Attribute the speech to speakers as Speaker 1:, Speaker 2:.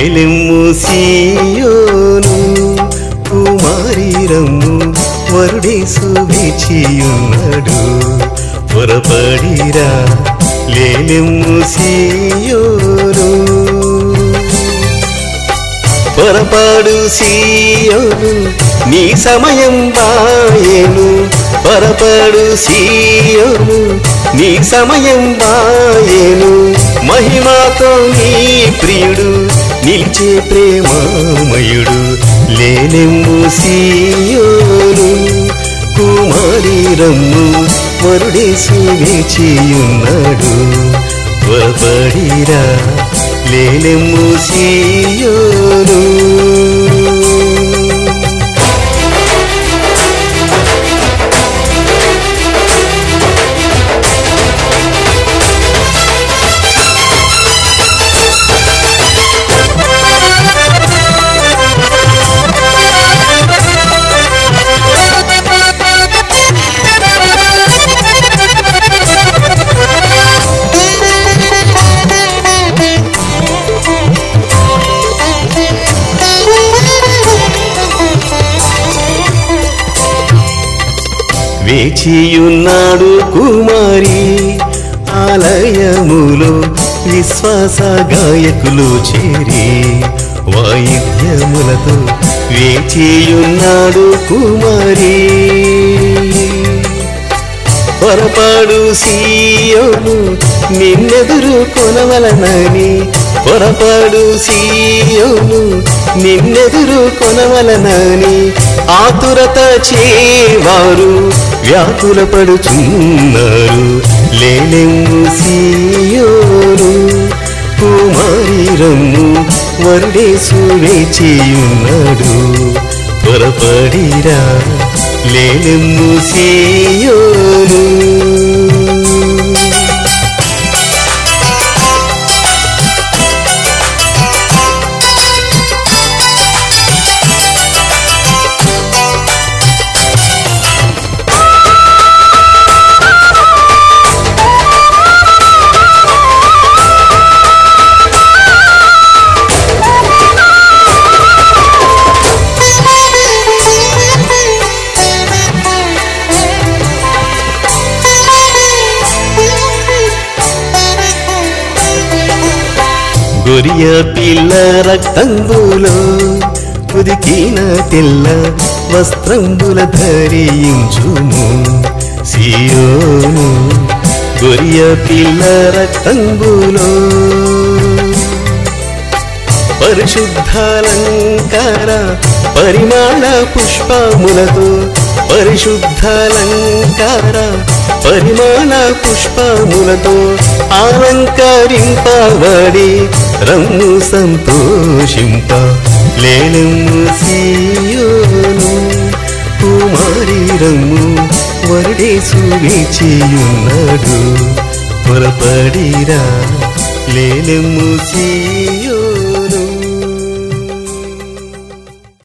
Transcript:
Speaker 1: లేలెమ్ము సీయోను కుమారి రమ్ము వరుడేసు వేచియున్నాడు పొరపడిరా లేలెమ్ము సీయోను పొరపాడు సీయోను నీ సమయం బాయేను పొరపాడు సీయోను నీ సమయం బాయేను మహిమాతో నీ ప్రియుడు నిలిచే ప్రేమామయుడు లేనెమ్ము సీయోను కుమారి రమ్ము వరుడేసు వేచియున్నాడు పొరపడిరా లేనెమ్ము సీయోను వేచియున్నాడు కుమారి ఆలయములో విశ్వాస గాయకులు చేరి వాయిద్యములతో వేచియున్నాడు కుమారి పొరపాడు సీయోను నిన్నెదురు కొనవలనని పొరపాడు సీయోను నిన్నెదురు కొనవలనని ఆతురత చేవారు వ్యాకుల పడుచున్నారు లేనెమ్ము సీయోను కుమారి రమ్ము వరుడేసు వేచియున్నాడు పొరపడిరా లేనెమ్ము సీయోను గొరియ పిల్ల రక్తంబులో కుదికిన తెల్ల వస్త్రంబుల ధరించుము సియోను గొరియ పిల్ల రక్తంబులో పరిశుద్ధాలంకార పరిమాణ పుష్పములతో పరిశుద్ధాలంకార పరిమాణ పుష్పములతో అలంకరింపబడి రమ్ము సంతోషింప లేనమ్ము సీయోను కుమారి రమ్ము వరుడేసు వేచియున్నాడు పొరపడిరా లేనమ్ము సీయోను